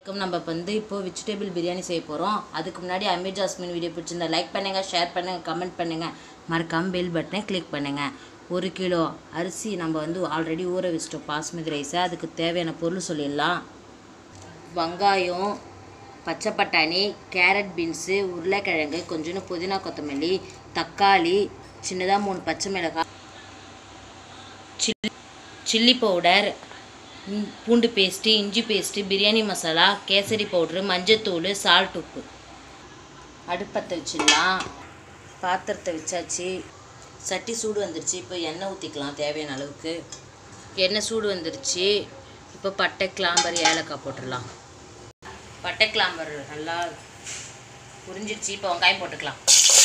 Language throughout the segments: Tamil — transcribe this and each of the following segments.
வணக்கம் நம்ம இப்போ வந்து இப்போ வெஜிடபிள் பிரியாணி செய்ய போகிறோம் அதுக்கு முன்னாடி அமீர் ஜாஸ்மின் வீடியோ பிடிச்சிருந்தா லைக் பண்ணுங்கள் ஷேர் பண்ணுங்கள் கமெண்ட் பண்ணுங்கள் மறக்காம பெல் பட்டனை கிளிக் பண்ணுங்கள் ஒரு கிலோ அரிசி நம்ம வந்து ஆல்ரெடி ஊற வச்சிட்டோம் பாஸ்மதி ரைஸை அதுக்கு தேவையான பொருள் சொல்லிடலாம் வெங்காயம் பச்சை பட்டாணி கேரட் பீன்ஸு உருளைக்கிழங்கு கொஞ்சோண்டு புதினா கொத்தமல்லி தக்காளி சின்னதாக மூணு பச்சை மிளகாய் சில்லி சில்லி பவுடர் ம், பூண்டு பேஸ்ட்டு இஞ்சி பேஸ்ட்டு பிரியாணி மசாலா கேசரி பவுட்ரு மஞ்சத்தூள் சால்ட் உப்பு அடுப்பத்தை வச்சிடலாம் பாத்திரத்தை வச்சாச்சு சட்டி சூடு வந்துருச்சு இப்போ எண்ணெய் ஊற்றிக்கலாம் தேவையான அளவுக்கு எண்ணெய் சூடு வந்துருச்சு இப்போ பட்டை கிளாம்பர் ஏலக்காய் போட்டுடலாம் பட்டை கிளாம்பர் நல்லா புரிஞ்சிருச்சு இப்போ வெங்காயம் போட்டுக்கலாம்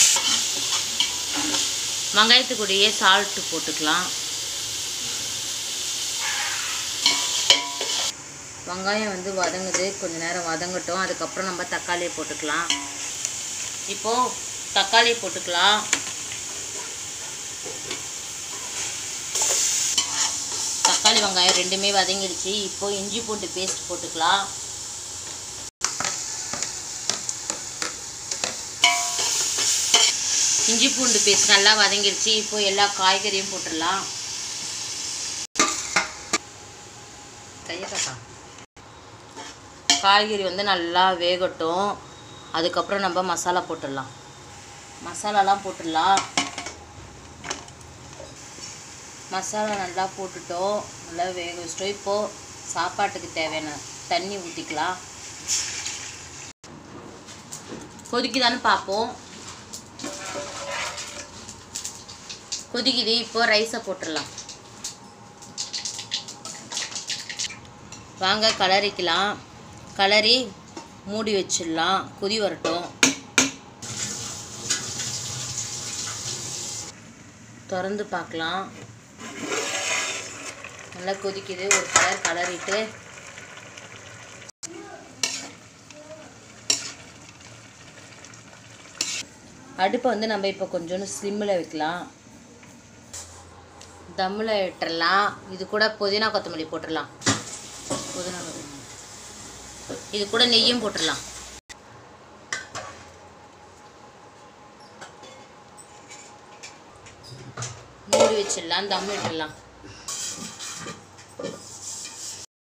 வெங்காயத்துக்கூடயே சால்ட்டு போட்டுக்கலாம் வெங்காயம் வந்து வதங்குது கொஞ்ச நேரம் வதங்கட்டும் அதுக்கப்புறம் நம்ம தக்காளியை போட்டுக்கலாம் இப்போது தக்காளி போட்டுக்கலாம் தக்காளி வெங்காயம் ரெண்டுமே வதங்கிடுச்சு இப்போ இஞ்சி பூண்டு பேஸ்ட் போட்டுக்கலாம் இஞ்சி பூண்டு பேஸ்ட் நல்லா வதங்கிடுச்சு இப்போ எல்லா காய்கறியும் போட்டுடலாம் கையை காட்டா காய்கறி வந்து நல்லா வேகட்டும் அதுக்கப்புறம் நம்ம மசாலா போட்டுடலாம் மசாலாலாம் போட்டுடலாம் மசாலா நல்லா போட்டுட்டோம் நல்லா வேக வச்சிட்டோம் இப்போது சாப்பாட்டுக்கு தேவையான தண்ணி ஊற்றிக்கலாம் கொதிக்குதான்னு பார்ப்போம் கொதிக்குது இப்போ ரைஸை போட்டுடலாம் வாங்க கலரிக்கலாம் கலரி மூடி வச்சிடலாம் கொதி வரட்டும் திறந்து பார்க்கலாம் நல்லா கொதிக்குது ஒரு கலர் கலரிட்டு அடுப்பை வந்து நம்ம இப்போ கொஞ்சோண்டு ஸ்லிம்மில் வைக்கலாம் தம்மில் விட்டுறலாம் இது கூட புதினா கொத்தமல்லி போட்டுடலாம் புதினா கொத்தமல்லி இது கூட நெய்யும் போட்டுடலாம் மூடி வச்சிடலாம் தம் விட்டுடலாம்